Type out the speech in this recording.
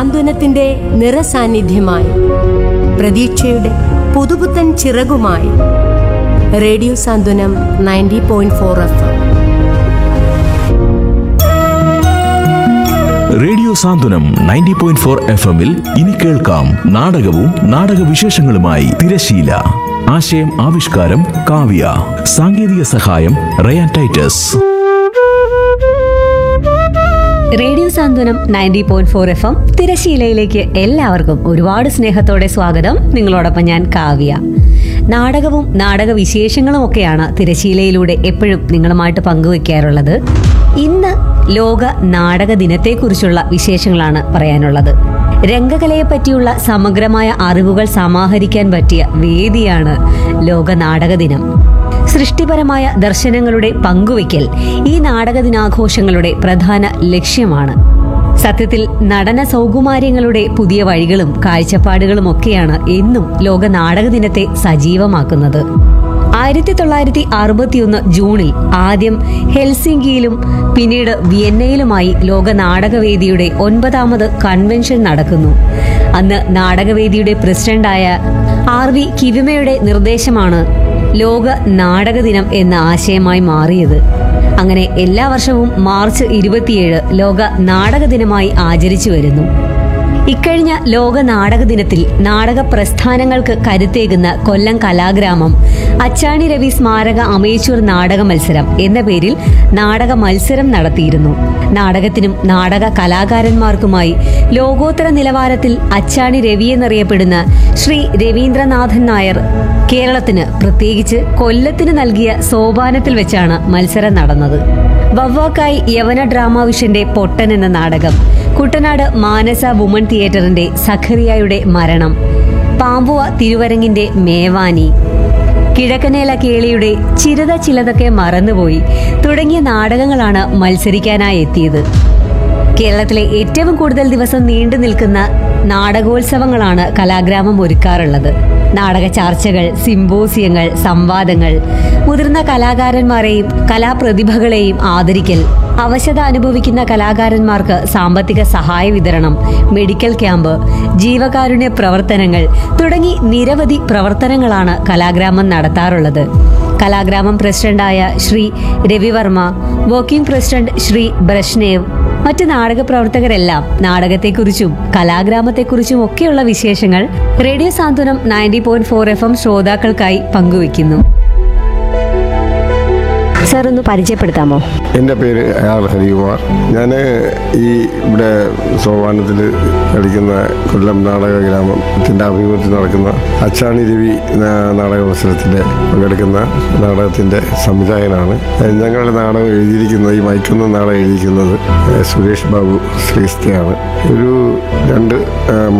സാന്ത്വനത്തിന്റെ നിറസാന്നിധ്യമായി പ്രതീക്ഷയുടെ പുതുപുത്തൻ ചിറകുമായി radio Santhwanam ninety point four F radio Santhwanam ninety point four F എമ്മിൽ ഇനി കേൾക്കാം നാടകവും നാടകവിശേഷങ്ങളുമായി തിരശീല ആശയം ആവിഷ്കാരം കാവ്യ സാങ്കേതിക സഹായം Ryan Titus radio Santhwanam ninety point four F M തിരശീലയിലേക്ക് എല്ലാവർക്കും ഒരുപാട് സ്നേഹത്തോടെ സ്വാഗതം നിങ്ങളോടൊപ്പം ഞാൻ കാവ്യ നാടകവും നാടക വിശേഷങ്ങളും ഒക്കെയാണ് തിരശീലയിലൂടെ എപ്പോഴും നിങ്ങളുമായിട്ട് പങ്കുവെക്കാറുള്ളത് ഇന്ന് ലോക നാടക ദിനത്തെക്കുറിച്ചുള്ള വിശേഷങ്ങളാണ് പറയാനുള്ളത് രംഗകലയെ പറ്റിയുള്ള സമഗ്രമായ അറിവുകൾ സമാഹരിക്കാൻ പറ്റിയ വേദിയാണ് ലോക നാടക ദിനം സൃഷ്ടിപരമായ ദർശനങ്ങളുടെ പങ്കുവയ്ക്കൽ ഈ നാടക ദിനാഘോഷങ്ങളുടെ പ്രധാന ലക്ഷ്യമാണ് സത്യത്തിൽ നടന സൗകുമാര്യങ്ങളുടെ പുതിയ വഴികളും കാഴ്ചപ്പാടുകളും ഒക്കെയാണ് എന്നും ലോക നാടക ദിനത്തെ സജീവമാക്കുന്നത് ആയിരത്തി തൊള്ളായിരത്തി അറുപത്തിയൊന്ന് ജൂണിൽ ആദ്യം ഹെൽസിംകിയിലും പിന്നീട് വിയന്നയിലുമായി ലോക നാടകവേദിയുടെ ഒൻപതാമത് കൺവെൻഷൻ നടക്കുന്നു അന്ന് നാടകവേദിയുടെ പ്രസിഡന്റായ ആർ വി കിവിമയുടെ നിർദ്ദേശമാണ് ലോക നാടക ദിനം എന്ന ആശയമായി മാറിയത് അങ്ങനെ എല്ലാ വർഷവും മാർച്ച് ഇരുപത്തിയേഴ് ലോക നാടക ദിനമായി ആചരിച്ചു വരുന്നു ഇക്കഴിഞ്ഞ ലോക നാടക ദിനത്തിൽ നാടക പ്രസ്ഥാനങ്ങൾക്ക് കരുത്തേകുന്ന കൊല്ലം കലാഗ്രാമം അച്ചാണി രവി സ്മാരക അമേച്വർ നാടക മത്സരം എന്ന പേരിൽ നാടക മത്സരം നടത്തിയിരുന്നു നാടകത്തിനും നാടക കലാകാരന്മാർക്കുമായി ലോകോത്തര നിലവാരത്തിൽ അച്ചാണി രവി എന്നറിയപ്പെടുന്ന ശ്രീ രവീന്ദ്രനാഥൻ നായർ കേരളത്തിന് പ്രത്യേകിച്ച് കൊല്ലത്തിന് നൽകിയ സോപാനത്തിൽ വെച്ചാണ് മത്സരം നടന്നത് വവ്വാക്കായി യവന ഡ്രാമാവിഷന്റെ പൊട്ടൻ എന്ന നാടകം കുട്ടനാട് മാനസ വുമൺ തിയേറ്ററിന്റെ സഖറിയായുടെ മരണം പാമ്പുവ തിരുവരങ്ങിന്റെ മേവാനി കിഴക്കനേല കേളിയുടെ ചിരത ചിലതൊക്കെ മറന്നുപോയി തുടങ്ങിയ നാടകങ്ങളാണ് മത്സരിക്കാനായി എത്തിയത് കേരളത്തിലെ ഏറ്റവും കൂടുതൽ ദിവസം നീണ്ടു നിൽക്കുന്ന നാടകോത്സവങ്ങളാണ് കലാഗ്രാമം ഒരുക്കാറുള്ളത് നാടക ചർച്ചകൾ സിംബോസിയങ്ങൾ സംവാദങ്ങൾ മുതിർന്ന കലാകാരന്മാരെയും കലാപ്രതിഭകളെയും ആദരിക്കൽ അവശത അനുഭവിക്കുന്ന കലാകാരന്മാർക്ക് സാമ്പത്തിക സഹായ വിതരണം മെഡിക്കൽ ക്യാമ്പ് ജീവകാരുണ്യ പ്രവർത്തനങ്ങൾ തുടങ്ങി നിരവധി പ്രവർത്തനങ്ങളാണ് കലാഗ്രാമം നടത്താറുള്ളത് കലാഗ്രാമം പ്രസിഡന്റായ Shri Ravivarma working president Shri Brezhnev മറ്റ് നാടക പ്രവർത്തകരെല്ലാം നാടകത്തെക്കുറിച്ചും കലാഗ്രാമത്തെക്കുറിച്ചും ഒക്കെയുള്ള വിശേഷങ്ങൾ radio Santhwanam ninety point four F M ശ്രോതാക്കൾക്കായി പങ്കുവയ്ക്കുന്നു സാർ ഒന്ന് പരിചയപ്പെടുത്താമോ എൻ്റെ പേര് ആർ ഹരികുമാർ ഞാൻ ഈ ഇവിടെ സോപാനത്തിൽ കളിക്കുന്ന കൊല്ലം നാടക ഗ്രാമത്തിൻ്റെ ആഭിമുഖ്യത്തിൽ നടക്കുന്ന അച്ചാണി രവി നാ- നാടക മത്സരത്തിൽ പങ്കെടുക്കുന്ന നാടകത്തിൻ്റെ സംവിധായകനാണ് ഞങ്ങളുടെ നാടകം എഴുതിയിരിക്കുന്നത് ഈ മയക്കുന്ന നാടകം എഴുതിയിരിക്കുന്നത് സുരേഷ് ബാബു ശ്രീസ്തയാണ് ഒരു രണ്ട് ആ,